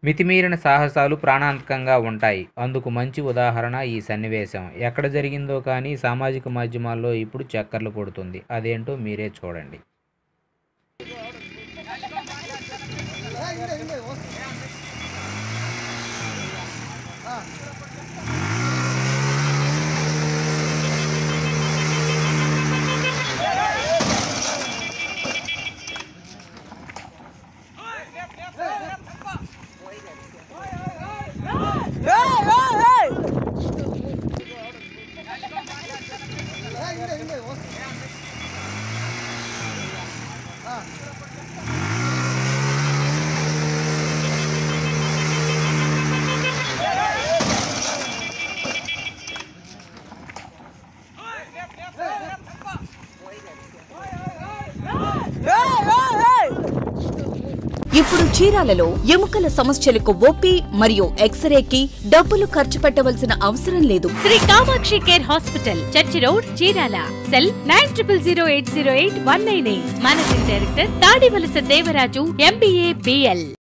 మితిమీరిన సాహసాలు ప్రాణాంతకంగా ఉంటాయి అందుకు మంచి ఉదాహరణ ఈ సన్నివేశం ఎక్కడ జరిగిందో కానీ సామాజిక మాధ్యమాల్లో ఇప్పుడు చక్కర్లు కొడుతుంది అదేంటో మీరే చూడండి ఇప్పుడు చీరాలలో ఎముకల సమస్యలకు ఓపీ మరియు ఎక్స్రేకి డబ్బులు ఖర్చు పెట్టవలసిన అవసరం లేదు Shri Kamakshi care hospital church road Chirala cell nine triple zero eight zero eight one nine eight managing director Tadivalasa Devaraju MBA BL